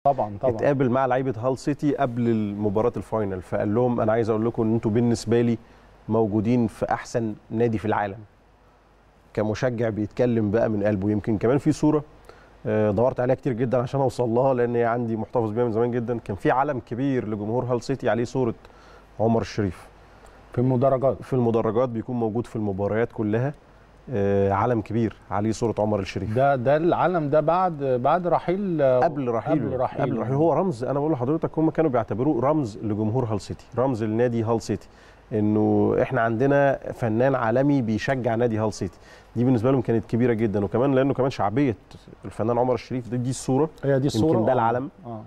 طبعا طبعا اتقابل مع لعيبه هال سيتي قبل المباراه الفاينل فقال لهم انا عايز اقول لكم ان انتوا بالنسبه لي موجودين في احسن نادي في العالم كمشجع بيتكلم بقى من قلبه يمكن كمان في صوره آه، دورت عليها كتير جدا عشان اوصل لها لان هي عندي محتفظ بيها من زمان جدا كان في علم كبير لجمهور هال سيتي عليه صوره عمر الشريف في المدرجات في المدرجات بيكون موجود في المباريات كلها آه، علم كبير عليه صوره عمر الشريف ده ده العلم ده بعد بعد رحيل قبل رحيله قبل رحيله قبل رحيله هو رمز انا بقول لحضرتك هم كانوا بيعتبروه رمز لجمهور هال سيتي رمز لنادي هال سيتي انه احنا عندنا فنان عالمي بيشجع نادي هال سيتي دي بالنسبه لهم كانت كبيره جدا وكمان لانه كمان شعبيه الفنان عمر الشريف دي, دي الصوره هي دي الصوره يمكن ده آه. العلم. اه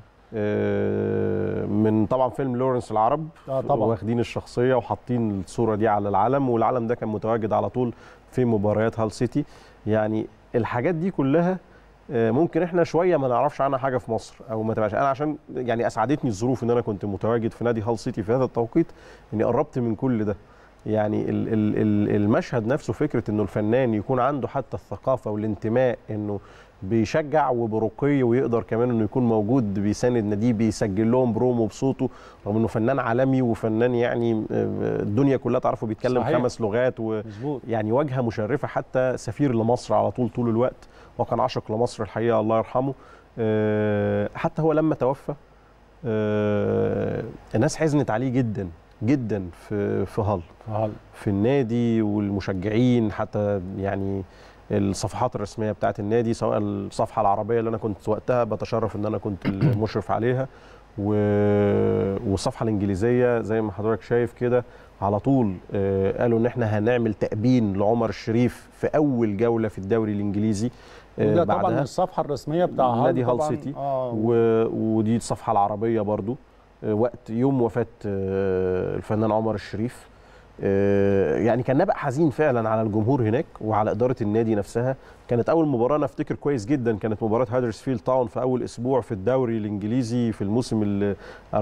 آه، من طبعا فيلم لورنس العرب اه طبعا واخدين الشخصيه وحاطين الصوره دي على العلم والعلم ده كان متواجد على طول في مباريات هال سيتي يعني الحاجات دي كلها آه، ممكن احنا شويه ما نعرفش عنها حاجه في مصر او ما تبقاش انا عشان يعني اسعدتني الظروف ان انا كنت متواجد في نادي هال سيتي في هذا التوقيت اني قربت من كل ده يعني ال- ال- ال- المشهد نفسه فكره انه الفنان يكون عنده حتى الثقافه والانتماء انه بيشجع وبرقي ويقدر كمان انه يكون موجود بيساند ناديه بيسجل لهم برومو بصوته رغم انه فنان عالمي وفنان يعني آه، الدنيا كلها تعرفه بيتكلم صحيح. خمس لغات و مظبوط يعني واجهه مشرفه حتى سفير لمصر على طول طول الوقت وكان عاشق لمصر الحقيقه الله يرحمه آه، حتى هو لما توفى آه، الناس حزنت عليه جدا جدا في في هال هل في النادي والمشجعين حتى يعني الصفحات الرسميه بتاعه النادي سواء الصفحه العربيه اللي انا كنت وقتها بتشرف ان انا كنت المشرف عليها و... والصفحه الانجليزيه زي ما حضرتك شايف كده على طول آه، قالوا ان احنا هنعمل تأبين لعمر الشريف في اول جوله في الدوري الانجليزي آه، وده طبعا الصفحه الرسميه بتاع هال نادي هال طبعاً. سيتي. اه و... ودي الصفحه العربيه برضو آه، وقت يوم وفاه آه، الفنان عمر الشريف آه، يعني كان نبأ حزين فعلا على الجمهور هناك وعلى اداره النادي نفسها كانت اول مباراه انا افتكر كويس جدا كانت مباراه هادرسفيلد تاون في اول اسبوع في الدوري الانجليزي في الموسم ال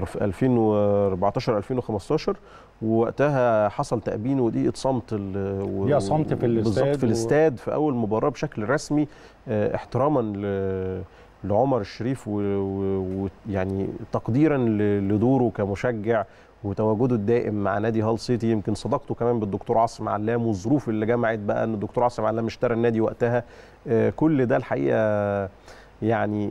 2014 2015 ووقتها حصل تأبين ودقيقه صمت ال- و- دقيقة صمت في بالظبط الاستاد في و- الاستاد في اول مباراه بشكل رسمي آه، احتراما ل- لعمر الشريف ويعني تقديرا ل- لدوره كمشجع وتواجده الدائم مع نادي هال سيتي يمكن صداقته كمان بالدكتور عاصم علام والظروف اللي جمعت بقى ان الدكتور عاصم علام اشترى النادي وقتها آه، كل ده الحقيقه يعني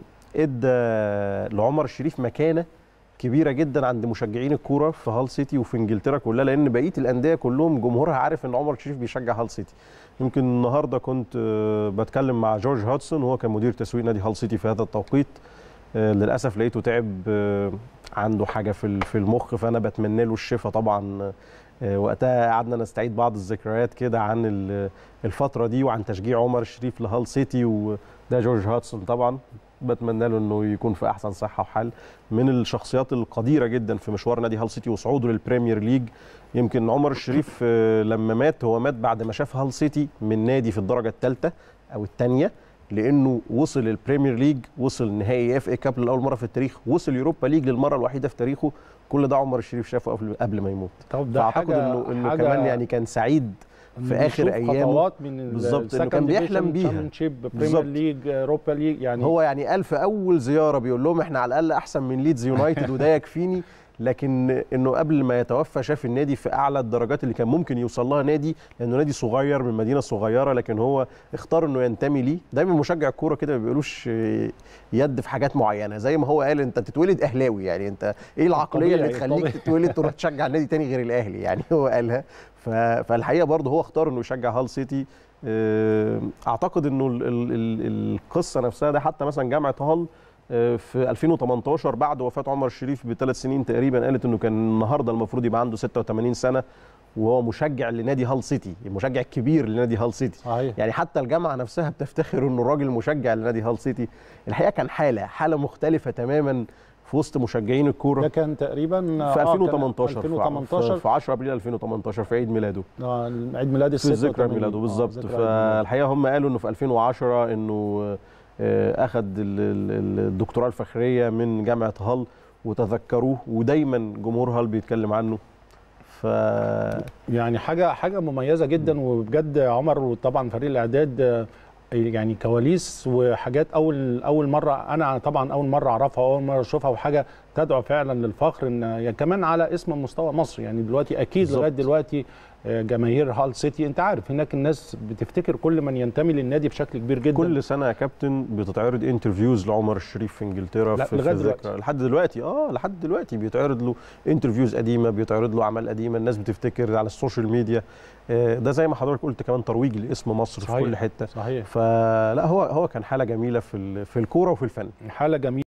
ادى لعمر الشريف مكانه كبيره جدا عند مشجعين الكوره في هال سيتي وفي انجلترا كلها لان بقيه الانديه كلهم جمهورها عارف ان عمر الشريف بيشجع هال سيتي يمكن النهارده كنت آه، بتكلم مع جورج هودسون وهو كان مدير تسويق نادي هال سيتي في هذا التوقيت آه، للاسف لقيته تعب آه، عنده حاجه في ال- في المخ فانا بتمنى له الشفاء طبعا آه، وقتها قعدنا نستعيد بعض الذكريات كده عن ال- الفتره دي وعن تشجيع عمر الشريف لهال سيتي وده جورج هودسون طبعا بتمنى له انه يكون في احسن صحه وحال من الشخصيات القديره جدا في مشوار نادي هال سيتي وصعوده للبريمير ليج يمكن عمر الشريف آه، لما مات هو مات بعد ما شاف هال سيتي من نادي في الدرجه الثالثه او الثانيه لانه وصل البريمير ليج وصل نهائي اف اي كاب لاول مره في التاريخ وصل يوروبا ليج للمره الوحيده في تاريخه كل ده عمر الشريف شافه قبل قبل ما يموت طب ده فاعتقد حاجة- انه انه حاجة كمان يعني كان سعيد إنه في آخر بيشوف أيامه. خطوات من بالظبط، إنه كان بيحلم بيها. بريمير بالظبط. ليج اوروبا ليج يعني هو يعني قال في اول زياره بيقول لهم احنا على الاقل احسن من ليدز يونايتد وده يكفيني لكن انه قبل ما يتوفى شاف النادي في اعلى الدرجات اللي كان ممكن يوصل لها نادي لانه نادي صغير من مدينه صغيره لكن هو اختار انه ينتمي ليه دايما مشجع الكوره كده ما بيقولوش آه، يد في حاجات معينه زي ما هو قال انت تتولد اهلاوي يعني انت ايه العقليه اللي طبيعي، تخليك طبيعي. تتولد تروح تشجع نادي تاني غير الاهلي يعني هو قالها ف- فالحقيقه برضه هو اختار انه يشجع هال سيتي آه، اعتقد انه ال- ال- ال- القصه نفسها ده حتى مثلا جامعه هال آه، في 2018 بعد وفاه عمر الشريف بثلاث سنين تقريبا قالت انه كان النهارده المفروض يبقى عنده 86 سنه وهو مشجع لنادي هال سيتي المشجع الكبير لنادي هال سيتي صحيح يعني حتى الجامعه نفسها بتفتخر انه راجل مشجع لنادي هال سيتي الحقيقه كان حاله حاله مختلفه تماما في وسط مشجعين الكوره ده كان تقريبا في آه، كان 2018 في- 2018 في 10 ابريل 2018 في عيد ميلاده آه، عيد ميلاد في ذكرى 86. ميلاده آه، بالظبط ذكرى عيد ميلاده. فالحقيقه هم قالوا انه في 2010 انه آه، اخذ ال- ال- الدكتوراه الفخريه من جامعه هال وتذكروه ودايما جمهور هال بيتكلم عنه ف يعني حاجه حاجه مميزه جدا وبجد عمر وطبعا فريق الاعداد آه، يعني كواليس وحاجات اول اول مره انا طبعا اول مره اعرفها واول مره اشوفها وحاجه تدعو فعلا للفخر ان يعني كمان على اسم مستوى مصر يعني دلوقتي اكيد بالظبط. لغايه دلوقتي آه، جماهير هال سيتي انت عارف هناك الناس بتفتكر كل من ينتمي للنادي بشكل كبير جدا كل سنه يا كابتن بتتعرض انترفيوز لعمر الشريف في انجلترا لا، في لغاية في دلوقتي. ذكرى لحد دلوقتي اه لحد دلوقتي بيتعرض له انترفيوز قديمه بيتعرض له اعمال قديمه الناس بتفتكر على السوشيال ميديا آه، ده زي ما حضرتك قلت كمان ترويج لاسم مصر صحيح. في كل حته صحيح فلا هو هو كان حاله جميله في ال- في الكوره وفي الفن حاله جميله